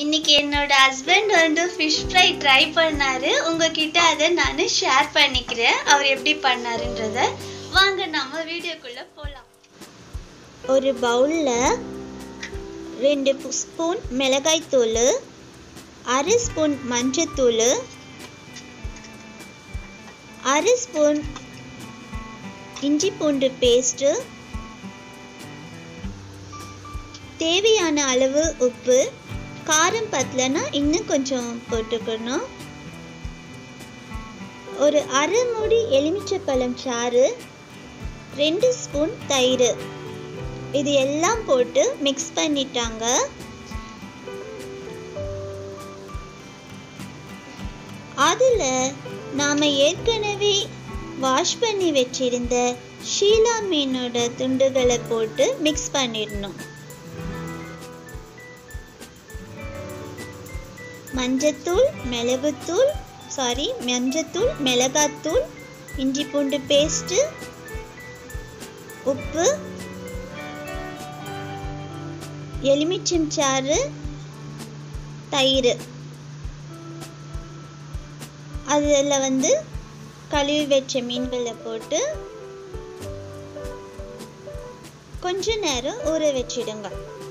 இன்னைக்கு என்னோட ஹஸ்பண்ட் வந்து ஃபிஷ் ஃப்ரை ட்ரை பண்ணாரு உங்ககிட்ட அதை நான் ஷேர் பண்ணிக்கிறேன் அவர் எப்படி பண்ணாருன்றத வாங்க நம்ம வீடியோக்குள்ள போலாம் ஒரு பவுலில் ரெண்டு ஸ்பூன் மிளகாய்த்தூள் அரை ஸ்பூன் மஞ்சத்தூள் அரை ஸ்பூன் இஞ்சி பூண்டு பேஸ்ட்டு தேவையான அளவு உப்பு காரம் பத்தலைன்னா இன்னும் கொஞ்சம் போட்டுக்கணும் ஒரு அரை மூடி எலுமிச்சப்பழம் சாறு ரெண்டு ஸ்பூன் தயிர் இது எல்லாம் போட்டு மிக்ஸ் பண்ணிட்டாங்க அதில் நாம் ஏற்கனவே வாஷ் பண்ணி வச்சிருந்த ஷீலா மீனோட துண்டுகளை போட்டு மிக்ஸ் பண்ணிடணும் மஞ்சத்தூள் மிளகுத்தூள் சாரி மஞ்சத்தூள் மிளகாத்தூள் இஞ்சி பூண்டு பேஸ்ட்டு உப்பு எலுமிச்சம் சாறு தயிர் அதில் வந்து கழுவி வச்ச மீன்களை போட்டு கொஞ்ச நேரம் ஊற வச்சிடுங்க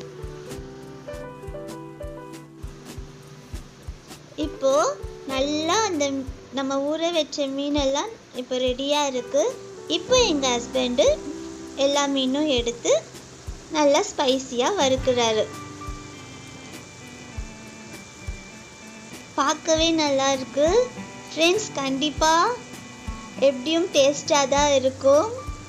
இப்போ நல்லா அந்த நம்ம ஊற வச்ச மீனெல்லாம் இப்போ ரெடியாக இருக்குது இப்போ எங்கள் ஹஸ்பண்டு எல்லா மீனும் எடுத்து நல்லா ஸ்பைசியாக வறுக்கிறாரு பார்க்கவே நல்லா இருக்கு ஃப்ரெண்ட்ஸ் கண்டிப்பாக எப்படியும் டேஸ்டாக தான் இருக்கும்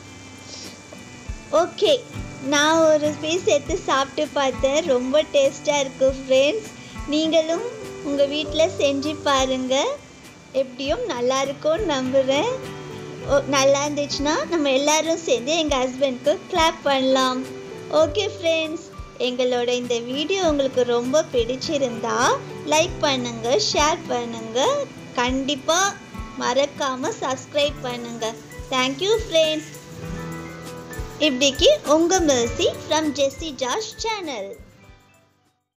ஓகே நான் ஒரு பீஸ் எடுத்து சாப்பிட்டு பார்த்தேன் ரொம்ப டேஸ்டாக இருக்கு ஃப்ரெண்ட்ஸ் நீங்களும் உங்கள் வீட்டில் செஞ்சு பாருங்கள் எப்படியும் நல்லா இருக்கும்னு நம்புகிறேன் ஓ நல்லா இருந்துச்சுன்னா நம்ம எல்லாரும் சேர்ந்து எங்கள் ஹஸ்பண்ட்க்கு கிளாப் பண்ணலாம் ஓகே ஃப்ரெண்ட்ஸ் எங்களோட இந்த வீடியோ உங்களுக்கு ரொம்ப பிடிச்சிருந்தா லைக் பண்ணுங்க ஷேர் பண்ணுங்க கண்டிப்பாக மறக்காமல் சப்ஸ்கிரைப் பண்ணுங்க தேங்க்யூ ஃப்ரெண்ட்ஸ் இப்படிக்கு உங்கள் Mercy from Jessie Josh channel